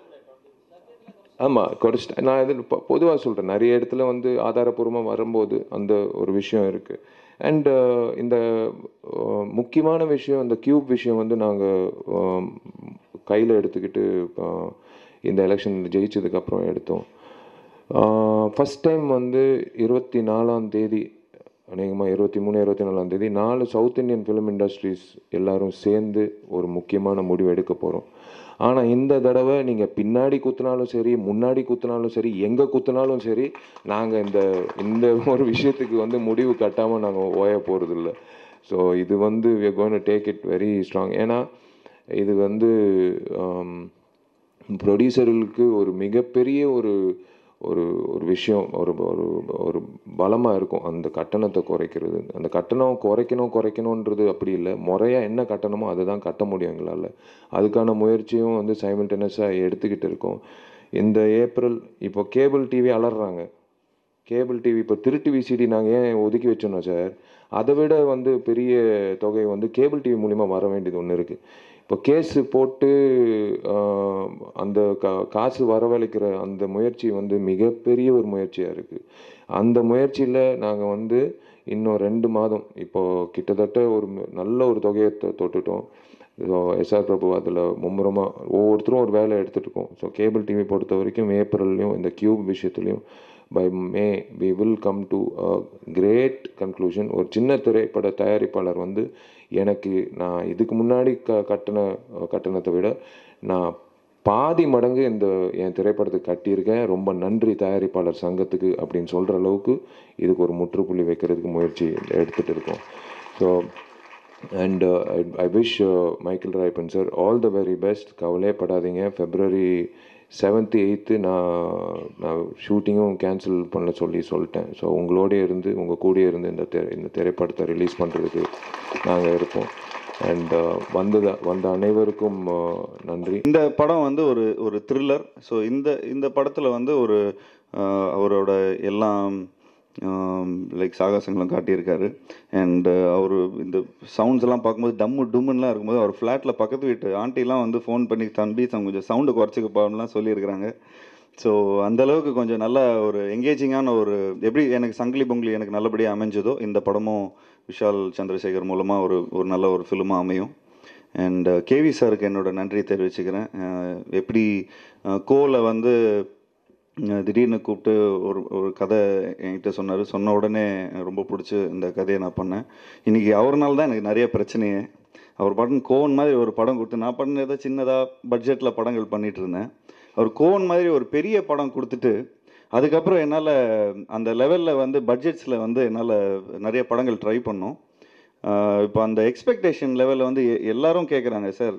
S14: ஆமாம் குறைச்சிட்டேன் நான் இது பொதுவாக சொல்கிறேன் நிறைய இடத்துல வந்து ஆதாரப்பூர்வமாக வரும்போது அந்த ஒரு விஷயம் இருக்குது அண்ட் இந்த அஹ், முக்கியமான விஷயம் இந்த கியூப் விஷயம் வந்து நாங்கள் கையில் எடுத்துக்கிட்டு அஹ், இந்த எலெக்ஷன் ஜெயிச்சதுக்கப்புறம் எடுத்தோம் ஃபஸ்ட் டைம் வந்து இருபத்தி நாலாம் தேதி அநேகமாக இருபத்தி மூணு இருபத்தி நாலாம் தேதி நாலு சவுத் இந்தியன் ஃபிலிம் இண்டஸ்ட்ரீஸ் எல்லாரும் சேர்ந்து ஒரு முக்கியமான முடிவு எடுக்க போகிறோம் ஆனால் இந்த தடவை நீங்கள் பின்னாடி குத்துனாலும் சரி முன்னாடி குத்துனாலும் சரி எங்கே குத்துனாலும் சரி நாங்கள் இந்த இந்த ஒரு விஷயத்துக்கு வந்து முடிவு கட்டாமல் நாங்கள் ஓய போகிறதில்ல ஸோ இது வந்து we are going to take it very strong ஏன்னா இது வந்து ப்ரொடியூசர்களுக்கு ஒரு மிகப்பெரிய ஒரு ஒரு ஒரு விஷயம் ஒரு ஒரு ஒரு பலமாக இருக்கும் அந்த கட்டணத்தை குறைக்கிறது அந்த கட்டணம் குறைக்கணும் குறைக்கணுன்றது அப்படி இல்லை முறையாக என்ன கட்டணமோ அதை தான் கட்ட முடியும் எங்களால் அதுக்கான முயற்சியும் வந்து சைமல்டேனியஸாக எடுத்துக்கிட்டு இருக்கோம் இந்த ஏப்ரல் இப்போ கேபிள் டிவி அலறாங்க கேபிள் டிவி இப்போ திருட்டு விசிடி நாங்கள் ஏன் ஒதுக்கி வச்சோன்னா சார் அதை விட வந்து பெரிய தொகை வந்து கேபிள் டிவி மூலிமா வர வேண்டியது ஒன்று இருக்குது இப்போ கேஸு போட்டு ஆஹ், அந்த கா காசு வரவழைக்கிற அந்த முயற்சி வந்து மிகப்பெரிய ஒரு முயற்சியாக இருக்குது அந்த முயற்சியில் நாங்கள் வந்து இன்னும் ரெண்டு மாதம் இப்போது கிட்டத்தட்ட ஒரு ம- நல்ல ஒரு தொகையை தொ- தொட்டுட்டோம் ஸோ எஸ்ஆர் பிரபு அதில் மும்முரமாக ஒவ்வொருத்தரும் ஒரு வேலை எடுத்துகிட்டு இருக்கோம் ஸோ கேபிள் டிவி பொறுத்த வரைக்கும் ஏப்ரல்லையும் இந்த கியூப் விஷயத்துலையும் by May we will come to a great conclusion ஒரு சின்ன திரைப்பட தயாரிப்பாளர் வந்து எனக்கு நான் இதுக்கு முன்னாடி க கட்டின அஹ், கட்டணத்தை விட நான் பாதி மடங்கு இந்த என் திரைப்படத்துக்கு கட்டியிருக்கேன் ரொம்ப நன்றி தயாரிப்பாளர் சங்கத்துக்கு அப்படின்னு சொல்கிற அளவுக்கு இதுக்கு ஒரு முற்றுப்புள்ளி வைக்கிறதுக்கு முயற்சி எடுத்துகிட்டு இருக்கோம் so and I wish Michael Rayappan sir all the very best கவலையே படாதீங்க ஃபெப்ரவரி செவன்த்து எயித்து நான் நான் ஷூட்டிங்கும் கேன்சல் பண்ண சொல்லி சொல்லிட்டேன் ஸோ உங்களோடய இருந்து உங்கள் கூடயே இருந்து இந்த திரை இந்த திரைப்படத்தை ரிலீஸ் பண்ணுறதுக்கு நாங்கள் இருப்போம் அண்ட் வந்தத வந்த அனைவருக்கும் uh, நன்றி
S15: இந்த படம் வந்து ஒரு ஒரு த்ரில்லர் ஸோ இந்த இந்த படத்தில் வந்து ஒரு ஆஹ், அவரோட எல்லாம் லைக் சாகசங்களும் காட்டியிருக்காரு அண்ட் அவர் இந்த சவுண்ட்ஸ் எல்லாம் பார்க்கும்போது டம்மு டும்முன்னுலாம் இருக்கும்போது அவர் ஃப்ளாட்டில் பக்கத்து வீட்டு ஆண்டிலாம் வந்து ஃபோன் பண்ணி தம்பி சம் கொஞ்சம் சவுண்டு குறைச்சிக்கப்பான்லாம் சொல்லியிருக்கிறாங்க ஸோ அந்தளவுக்கு கொஞ்சம் நல்ல ஒரு எங்கேஜிங்கான ஒரு எப்படி எனக்கு சங்கிலி பொங்கலி எனக்கு நல்லபடியாக அமைஞ்சதோ இந்த படமும் விஷால் சந்திரசேகர் மூலமாக ஒரு ஒரு நல்ல ஒரு ஃபிலிமாக அமையும் அண்ட் கேவி சாருக்கு என்னோட நன்றி தெரிவிச்சுக்கிறேன் அஹ் எப்படி கோல வந்து அஹ் திடீர்னு கூப்பிட்டு ஒரு ஒரு கதை என்கிட்ட சொன்னார் சொன்ன உடனே எனக்கு ரொம்ப பிடிச்சி இந்த கதையை நான் பண்ணேன் இன்றைக்கி அவர்னால தான் எனக்கு நிறைய பிரச்சனையே அவர் பாட்டுன்னு கோன் மாதிரி ஒரு படம் கொடுத்து நான் பண்ண ஏதோ சின்னதாக பட்ஜெட்டில் படங்கள் பண்ணிட்டு இருந்தேன் அவர் கோன் மாதிரி ஒரு பெரிய படம் கொடுத்துட்டு அதுக்கப்புறம் என்னால் அந்த லெவலில் வந்து பட்ஜெட்ஸில் வந்து என்னால் நிறைய படங்கள் ட்ரை பண்ணோம் இப்போ அந்த எக்ஸ்பெக்டேஷன் லெவலில் வந்து எ- எல்லாரும் கேட்குறாங்க சார்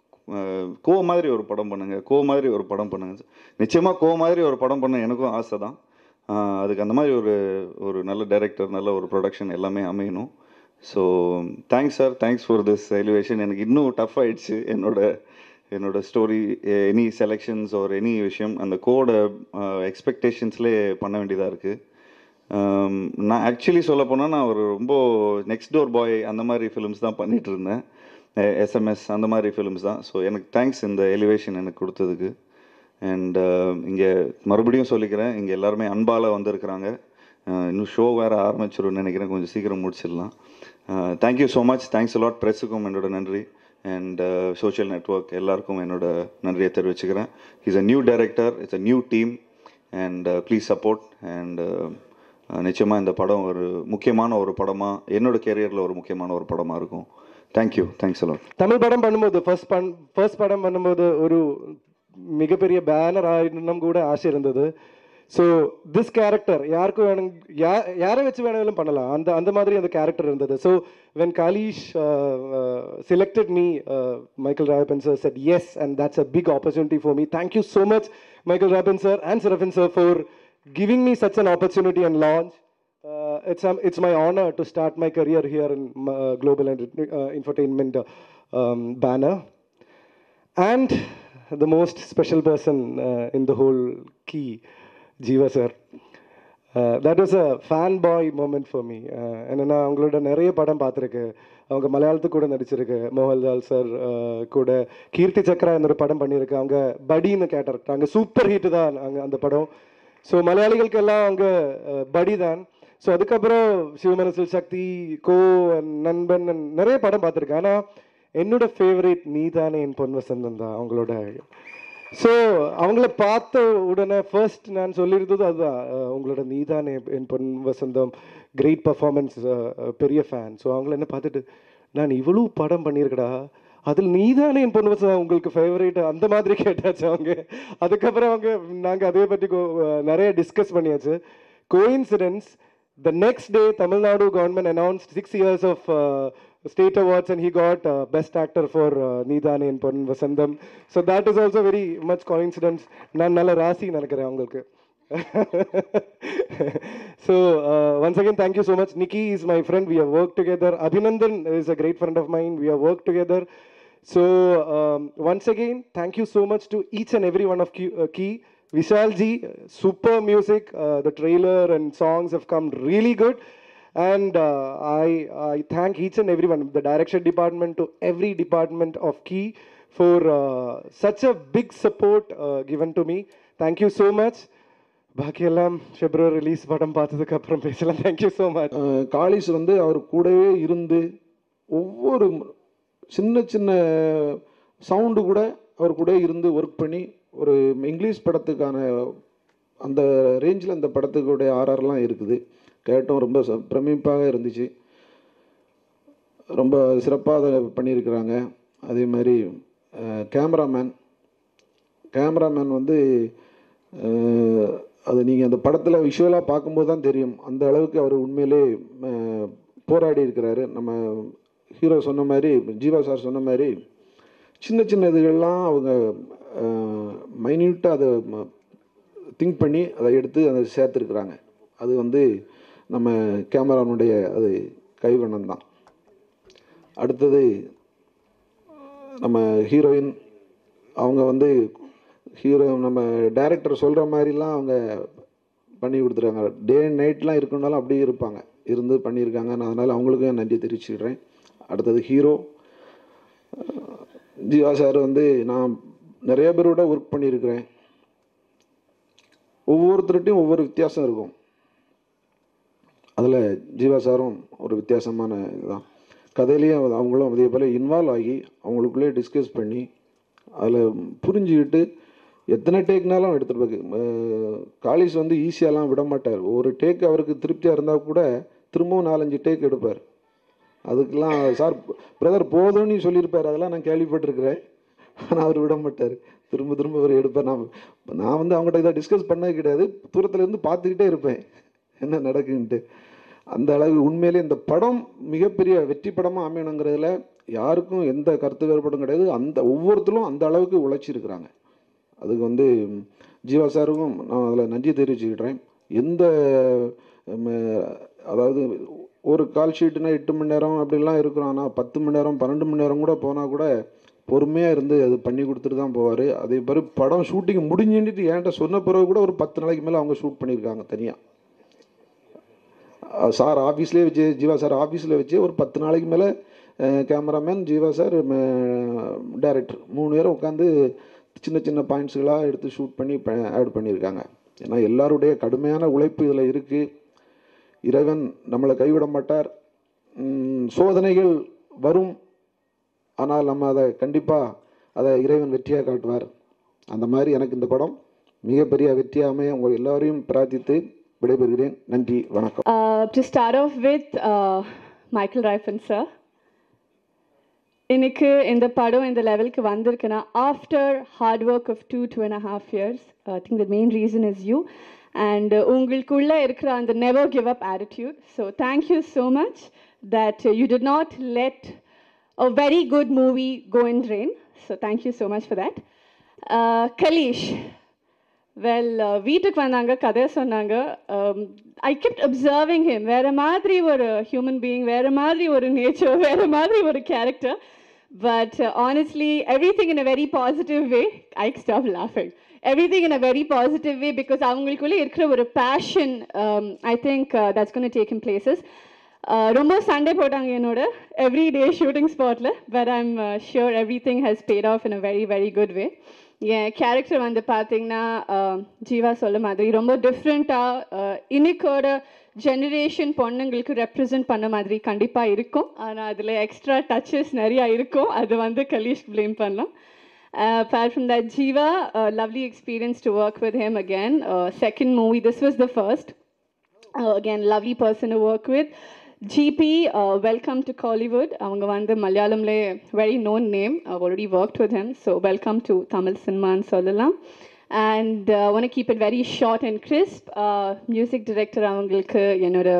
S15: கோ மாதிரி ஒரு படம் பண்ணுங்க கோ மாதிரி ஒரு படம் பண்ணுங்க நிச்சயமாக கோ மாதிரி ஒரு படம் பண்ண எனக்கும் ஆசை தான் ஆஹ் அதுக்கு அந்த மாதிரி ஒரு ஒரு நல்ல டைரக்டர் நல்ல ஒரு ப்ரொடக்ஷன் எல்லாமே அமையணும் so thanks sir thanks for this elevation எனக்கு இன்னும் டஃப் ஆயிடுச்சு என்னோட என்னோட ஸ்டோரி எனி செலெக்ஷன்ஸ் ஒரு எனி விஷயம் அந்த கோட எக்ஸ்பெக்டேஷன்ஸ்லேயே பண்ண வேண்டியதாக இருக்குது நான் ஆக்சுவலி சொல்ல போனால் நான் ஒரு ரொம்ப நெக்ஸ்ட் டோர் பாய் அந்த மாதிரி ஃபிலிம்ஸ் தான் பண்ணிகிட்டு இருந்தேன் எஸ்எம்எஸ் அந்த மாதிரி ஃபிலிம்ஸ் தான் ஸோ எனக்கு தேங்க்ஸ் இந்த எலிவேஷன் எனக்கு கொடுத்ததுக்கு அண்ட் இங்கே மறுபடியும் சொல்லிக்கிறேன் இங்கே எல்லாருமே அன்பால் வந்திருக்கிறாங்க அஹ் இன்னும் ஷோ வேறு ஆரம்பிச்சிரும்னு நினைக்கிறேன் கொஞ்சம் சீக்கிரம் முடிச்சிடலாம் thank you so much thanks a lot ப்ரெஸ்ஸுக்கும் என்னோட நன்றி அண்ட் சோஷியல் நெட்ஒர்க் எல்லாருக்கும் என்னோட நன்றியை தெரிவிச்சுக்கிறேன் is a new director it's a new team and please support and நிச்சயமாக இந்த படம் ஒரு முக்கியமான ஒரு படமாக என்னோட கேரியரில் ஒரு முக்கியமான ஒரு படமாக இருக்கும் தேங்க்யூ தேங்க்ஸ் அலாட்
S16: தமிழ் படம் பண்ணும்போது ஃபர்ஸ்ட் பண் ஃபர்ஸ்ட் படம் பண்ணும்போது ஒரு மிகப்பெரிய பேனர் ஆயிடணும் கூட ஆசை இருந்தது ஸோ திஸ் கேரக்டர் யாருக்கும் வேணும் யா யாரை வச்சு வேணாலும் பண்ணலாம் அந்த அந்த மாதிரி அந்த கேரக்டர் இருந்தது so when Kalees selected me Michael Rayappan sir said yes and that's a big opportunity for me thank you so much michael rapan sir and serafin sir for giving me such an opportunity and launch uh, it's um, it's my honor to start my career here in uh, global Ent- uh, infotainment uh, um, banner and the most special person uh, in the whole key jiva sir Uh, that was a fanboy moment for me uh, என்னன்னா அவங்களோட நிறைய படம் பார்த்துருக்கு அவங்க மலையாளத்துக்கு கூட நடிச்சிருக்கு Mohanlal sir கூட கீர்த்தி சக்ரா ஒரு படம் பண்ணியிருக்கு அவங்க படின்னு கேரக்டர் அங்கே சூப்பர் ஹிட் தான் அங்கே அந்த படம் ஸோ மலையாளிகளுக்கெல்லாம் அவங்க அஹ், படி தான் ஸோ அதுக்கப்புறம் சிவமனசில் சக்தி கோ நண்பன் நிறைய படம் பார்த்துருக்கேன் ஆனால் என்னோட ஃபேவரேட் நீதானே என் பொன் வசந்தம் தான் அவங்களோட ஸோ அவங்கள பார்த்த உடனே ஃபர்ஸ்ட் நான் சொல்லியிருந்தது அதுதான் அஹ், உங்களோட நீதானே என் பொன் வசந்தம் கிரேட் பர்ஃபார்மன்ஸ் பெரிய ஃபேன் ஸோ அவங்கள என்ன பார்த்துட்டு நான் இவ்வளோ படம் பண்ணியிருக்கடா அதில் நீதானே என் பொண்ணு வசந்தம் உங்களுக்கு ஃபேவரேட் அந்த மாதிரி கேட்டாச்சு அவங்க அதுக்கப்புறம் அவங்க நாங்கள் அதே பற்றி கொ- நிறைய டிஸ்கஸ் பண்ணியாச்சு coincidence the next day tamil nadu government announced six years of uh, state awards and he got uh, best actor for uh, needane in பொன் வசந்தம் so that is also very much coincidence நான் நல்ல ராசி நினைக்கிறேன் அவங்களுக்கு so uh, once again thank you so much nikki is my friend we have worked together abhinandan is a great friend of mine we have worked together so um, once again thank you so much to each and every one of Q, uh, key Vishal ji, super music. Uh, the trailer and songs have come really good. And uh, I, I thank each and everyone, the direction department to every department of Key for uh, such a big support uh, given to me. Thank you so much. பாக்கியெல்லாம் February release படம் பார்த்ததுக்கு அப்புறம் பேசலாம் thank you so much
S17: காளிஸ் வந்து அவர் கூடவே இருந்து ஒவ்வொரு மு- சின்ன சின்ன சவுண்டு கூட அவர் கூட இருந்து ஒர்க் பண்ணி ஒரு இங்கிலீஷ் படத்துக்கான அந்த ரேஞ்சில் அந்த படத்துக்குடைய ஆர்ஆர்லாம் இருக்குது கேட்டோம் ரொம்ப ச- பிரமிப்பாக இருந்துச்சு ரொம்ப சிறப்பாக அதை பண்ணியிருக்கிறாங்க அதே மாதிரி கேமராமேன் கேமராமேன் வந்து அஹ், அது நீங்கள் அந்த படத்தில் விஷுவலாக பார்க்கும்போது தான் தெரியும் அந்த அளவுக்கு அவர் உண்மையிலே அஹ், போராடி இருக்கிறாரு நம்ம ஹீரோ சொன்ன மாதிரி ஜீவா சார் சொன்ன மாதிரி சின்ன சின்ன இதுகள்லாம் அவங்க மைன்யூட்டாக அதை திங்க் பண்ணி அதை எடுத்து அதை சேர்த்துருக்குறாங்க அது வந்து நம்ம கேமரானுடைய அது கைவண்ணம் தான் அடுத்தது நம்ம ஹீரோயின் அவங்க வந்து ஹீரோ நம்ம டைரக்டர் சொல்கிற மாதிரிலாம் அவங்க பண்ணி கொடுத்துருக்காங்க டே அண்ட் நைட்லாம் இருக்கணும்னாலும் அப்படியே இருப்பாங்க இருந்து பண்ணியிருக்காங்க நான் அதனால் அவங்களுக்கும் என் நன்றி தெரிவிச்சுக்கிறேன் அடுத்தது ஹீரோ ஜீவா சார் வந்து நான் நிறைய பேரோட ஒர்க் பண்ணியிருக்கிறேன் ஒவ்வொருத்தர்கிட்டையும் ஒவ்வொரு வித்தியாசம் இருக்கும் அதில் ஜீவா சாரும் ஒரு வித்தியாசமான இதுதான் கதையிலையும் அவ- அவங்களும் அதே போல் இன்வால்வ் ஆகி அவங்களுக்குள்ளே டிஸ்கஸ் பண்ணி அதில் புரிஞ்சுக்கிட்டு எத்தனை டேக்னாலும் எடுத்துருப்பாரு காலிஸ் வந்து ஈஸியாலாம் விட மாட்டார் ஒரு டேக் அவருக்கு திருப்தியாக இருந்தால் கூட திரும்பவும் நாலஞ்சு டேக் எடுப்பார் அதுக்கெல்லாம் சார் பிரதர் போதும்னு சொல்லியிருப்பார் அதெல்லாம் நான் கேள்விப்பட்டிருக்கிறேன் ஆனால் அவர் விட மாட்டார் திரும்ப திரும்ப அவர் எடுப்பார் நான் நான் வந்து அவங்ககிட்ட இதை டிஸ்கஸ் பண்ணது கிடையாது தூரத்துல இருந்து பார்த்துக்கிட்டே இருப்பேன் என்ன நடக்குன்ட்டு அந்த அளவு உண்மையிலே இந்த படம் மிகப்பெரிய வெற்றி படமாக அமையணுங்கிறதுல யாருக்கும் எந்த கருத்து வேறுபாடும் கிடையாது அந்த ஒவ்வொருத்தரும் அந்த அளவுக்கு உழைச்சிருக்கிறாங்க அதுக்கு வந்து ஜீவா சாருக்கும் நான் அதில் நன்றி தெரிவிச்சுக்கிட்டேன் எந்த ம, அதாவது ஒரு கால் ஷீட்டுனா எட்டு மணி நேரம் அப்படிலாம் இருக்கிறோம் ஆனால் பத்து மணி நேரம் பன்னெண்டு மணி நேரம் கூட போனால் கூட பொறுமையாக இருந்து அது பண்ணி கொடுத்துட்டு தான் போவார் அதே பிறகு படம் ஷூட்டிங் முடிஞ்சுட்டு என்கிட்ட சொன்ன பிறகு கூட ஒரு பத்து நாளைக்கு மேலே அவங்க ஷூட் பண்ணியிருக்காங்க தனியாக சார் ஆஃபீஸ்லேயே வச்சு ஜீவா சார் ஆஃபீஸில் வச்சு ஒரு பத்து நாளைக்கு மேலே கேமராமேன் ஜீவா சார் டைரக்டர் மூணு பேரும் உட்காந்து சின்ன சின்ன பாயிண்ட்ஸுகளாக எடுத்து ஷூட் பண்ணி ஆட் பண்ணியிருக்காங்க ஏன்னா எல்லாருடைய கடுமையான உழைப்பு இதில் இருக்குது இறைவன் நம்மளை கைவிட மாட்டார் உம், சோதனைகள் வரும் ஆனால் நம்ம அதை கண்டிப்பாக அதை இறைவன் வெற்றியாக காட்டுவார் அந்த மாதிரி எனக்கு இந்த படம் மிகப்பெரிய வெற்றியாக அமைய உங்கள் எல்லாரையும் பிரார்த்தித்து விடைபெறுகிறேன் நன்றி வணக்கம்
S18: Uh, to start off with, uh, Michael Ryfin sir. இன்னைக்கு இந்த படம் இந்த லெவலுக்கு வந்திருக்குன்னா after hard work of two two and half years I think the main reason is you and உங்களுக்குள்ளே இருக்கிற அந்த never give up attitude so thank you so much that you did not let a very good movie go in drain so thank you so much for that Kalees well வீட்டுக்கு வந்தாங்க கதை சொன்னாங்க ஐ kept observing him வேறு மாதிரி ஒரு ஹியூமன் பீயிங் வேறு மாதிரி ஒரு நேச்சர் வேறு மாதிரி ஒரு character but honestly everything in a very positive way I stop லாஃபிங் everything in a very positive way because அவங்களுக்குள்ளே இருக்கிற ஒரு passion I think that's gone take in places ரொம்ப சண்டை போட்டாங்க என்னோட எவ்ரி டே ஷூட்டிங் ஸ்பாட்டில் but I am sure everything has paid off in a very very good way என் character வந்து பார்த்தீங்கன்னா அஹ், ஜீவா சொல்ல மாதிரி ரொம்ப டிஃப்ரெண்ட்டாக இன்னைக்கோட ஜெனரேஷன் பொண்ணுங்களுக்கு ரெப்ரசன்ட் பண்ண மாதிரி கண்டிப்பாக இருக்கும் ஆனால் அதில் எக்ஸ்ட்ரா டச்சஸ் நிறையா இருக்கும் அது வந்து கலீஷ் ப்ளேம் பண்ணலாம் Uh, apart from that, Jiva, uh, lovely experience to work with him again. Uh, second movie, this was the first. Uh, again, lovely person to work with. GP, uh, welcome to Collywood. அவங்க வந்து மலையாளம்ல very known name. I've already worked with him. So welcome to Tamil cinema ன்னு சொல்லலாம். And uh, I want to keep it very short and crisp. Uh, music director அவங்களுக்கு என்னோட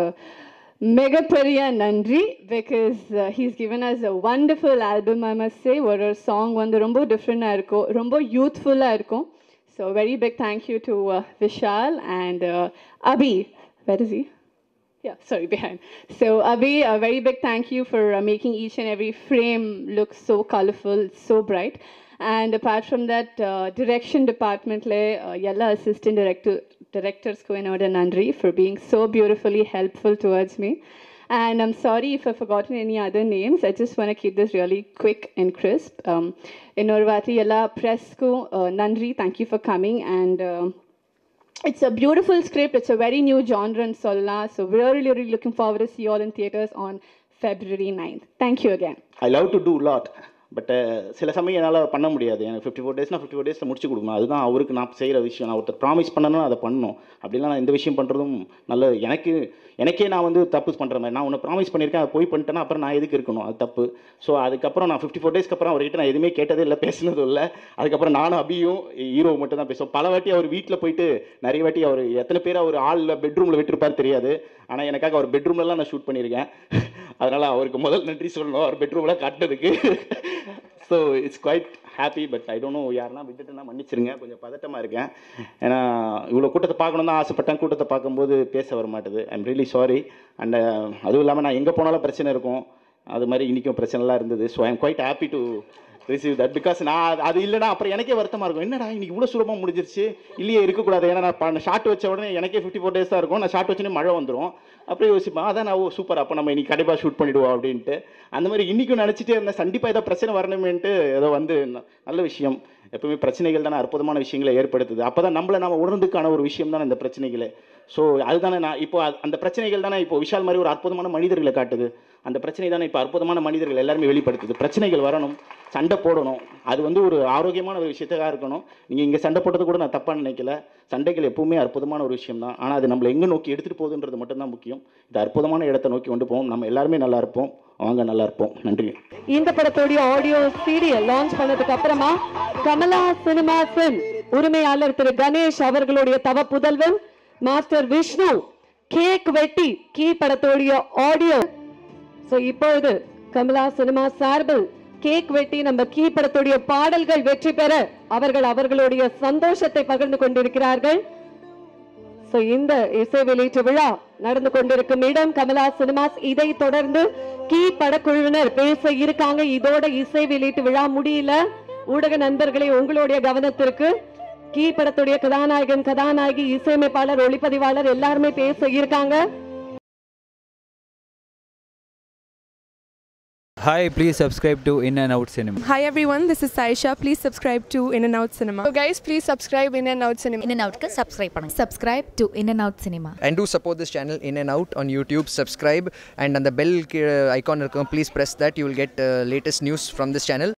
S18: மிகப்பெரிய நன்றி because he's given us a wonderful album I must say ஒரு song வந்து ரொம்ப டிஃப்ரெண்ட்டாக இருக்கும் ரொம்ப யூத்ஃபுல்லாக இருக்கும் so very big thank you to Vishal and Abhi where is he yeah sorry behind so abhi a very big thank you for uh, making each and every frame look so colorful so bright and apart from that uh, direction department le uh, yella assistant director directors ko enoda nandri for being so beautifully helpful towards me and i'm sorry if i've forgotten any other names i just want to keep this really quick and crisp um, இன்னொரு வாட்டி எல்லா ப்ரெஸ்க்கும் நன்றி thank you for coming and um, it's a beautiful script. It's a very new genre in Solna. So we're really, really looking forward to see you all in theaters on February 9th. Thank you again.
S19: I love to do lot but சில சமயம் என்னால் பண்ண முடியாது எனக்கு fifty four டேஸ்னால் fifty four டேஸில் முடிச்சு கொடுக்கணும் அதுதான் அவருக்கு நான் செய்கிற விஷயம் நான் ஒருத்தர் ப்ராமிஸ் பண்ணணும் அதை பண்ணணும் அப்படிலாம் நான் இந்த விஷயம் பண்ணுறதும் நல்லது எனக்கு எனக்கே நான் வந்து தப்பு பண்ணுற மாதிரி நான் உன்னை ப்ராமிஸ் பண்ணியிருக்கேன் அதை போய் பண்ணிட்டேன்னா அப்புறம் நான் எதுக்கு இருக்கணும் அது தப்பு ஸோ அதுக்கப்புறம் நான் ஃபிஃப்டி ஃபோர் டேஸ்க்கு அப்புறம் அவர்கிட்ட நான் எதுவுமே கேட்டதே இல்லை பேசினதும் இல்லை அதுக்கப்புறம் நானும் அபியும் ஹீரோ மட்டும் தான் பேசுவோம் பல வாட்டி அவர் வீட்டில் போயிட்டு நிறைய வாட்டி அவர் எத்தனை பேர் அவர் ஆளில் பெட்ரூமில் விட்டுருப்பார் தெரியாது ஆனால் எனக்காக அவர் பெட்ரூம்லலாம் நான் ஷூட் பண்ணியிருக்கேன் அதனால் அவருக்கு முதல் நன்றி சொல்லணும் அவர் பெட்ரூம்லாம் காட்டினதுக்கு so it's quite happy but I don't know யாருன்னா விட்டுட்டுனா மன்னிச்சிருங்க கொஞ்சம் பதட்டமாக இருக்கேன் ஏன்னா இவ்வளோ கூட்டத்தை பார்க்கணும் தான் ஆசைப்பட்டேன் கூட்டத்தை பார்க்கும்போது பேச வர மாட்டுது ஐம் ரியலி சாரி அண்ட் அதுவும் இல்லாமல் நான் எங்கே போனாலும் பிரச்சனை இருக்கும் அது மாதிரி இன்றைக்கும் பிரச்சனைலாம் இருந்தது so I'm quite happy to receive that because நான் அது- அது இல்லைனா அப்புறம் எனக்கே வருத்தமாக இருக்கும் என்னடா இன்னைக்கு இவ்வளோ சுலபமாக முடிஞ்சிருச்சு இல்லையே இருக்கக்கூடாது ஏன்னா நான் ஷார்ட் வச்ச உடனே எனக்கே ஃபிஃப்டி ஃபோர் டேஸ் தான் இருக்கும் நான் ஷார்ட் வச்சோடனே மழை வந்துடும் அப்படியே யோசிப்பேன் அதான் நான் ஓ சூப்பர் அப்போ நம்ம இன்னைக்கு கண்டிப்பாக ஷூட் பண்ணிடுவோம் அப்படின்ட்டு அந்த மாதிரி இன்றைக்கும் நினச்சிட்டே இருந்தேன் கண்டிப்பாக ஏதோ பிரச்சனை வரணுமேன்ட்டு ஏதோ வந்து ந- நல்ல விஷயம் எப்பவுமே பிரச்சனைகள் தானே அற்புதமான விஷயங்களை ஏற்படுத்துது அப்போ தான் நம்மளை நம்ம உணர்ந்துக்கான ஒரு விஷயம் தானே இந்த பிரச்சனைகளே ஸோ அதுதானே நான் இப்போ அது- அந்த பிரச்சனைகள் தானே இப்போ விஷால் மாதிரி ஒரு அற்புதமான மனிதர்களை காட்டுது அந்த பிரச்சனை தானே இப்போ அற்புதமான மனிதர்கள் எல்லாருமே வெளிப்படுத்துது பிரச்சனைகள் வரணும் சண்டை போடணும் அது வந்து ஒரு ஆரோக்கியமான ஒரு விஷயத்தாக இருக்கணும் நீங்கள் இங்கே சண்டை போட்டது கூட நான் தப்பாக நினைக்கல சண்டைகள் எப்பவுமே அற்புதமான ஒரு விஷயம் தான் ஆனால் அது நம்மளை எங்கே நோக்கி எடுத்துகிட்டு போகுதுன்றது மட்டும்தான் முக்கியம் இது அற்புதமான இடத்தை நோக்கி கொண்டு போவோம் நம்ம எல்லாருமே நல்லா இருப்போம் அவங்க நல்லா இருப்போம் நன்றி
S20: இந்த படத்தோடைய ஆடியோ சீரியல் லான்ச் பண்ணதுக்கு அப்புறமா கமலா சினிமா ஃபிலிம் உரிமையாளர் திரு கணேஷ் அவர்களுடைய தவ புதல்வன் மாஸ்டர் விஷ்ணு கேக் வெட்டி கீ படத்தோடைய ஆடியோ சோ இப்பொழுது கமலா சினிமா சார்பில் கேக் வெட்டி நம்ம கீ படத்துடைய பாடல்கள் வெற்றி பெற அவர்கள் அவர்களுடைய சந்தோஷத்தை பகிர்ந்து கொண்டிருக்கிறார்கள் சோ இந்த இசை வெளியீட்டு விழா நடந்து கொண்டிருக்கும் இடம் கமலா சினிமாஸ் இதை தொடர்ந்து கீ படக்குழுவினர் பேச இருக்காங்க இதோட இசை வெளியீட்டு விழா முடியல ஊடக நண்பர்களே உங்களுடைய கவனத்திற்கு கீ படத்துடைய கதாநாயகன் கதாநாயகி இசையமைப்பாளர் ஒளிப்பதிவாளர் எல்லாருமே பேச இருக்காங்க
S21: Hi, please subscribe to In and Out Cinema.
S22: Hi everyone, this is Saisha. Please subscribe to In and Out Cinema. So guys, please subscribe In and Out Cinema. In and Outக்கு subscribe பண்ணுங்க. Subscribe to In and Out Cinema.
S23: and do support this channel in and out on youtube subscribe and on the bell uh, icon இருக்கும், please press that you will get uh, latest news from this channel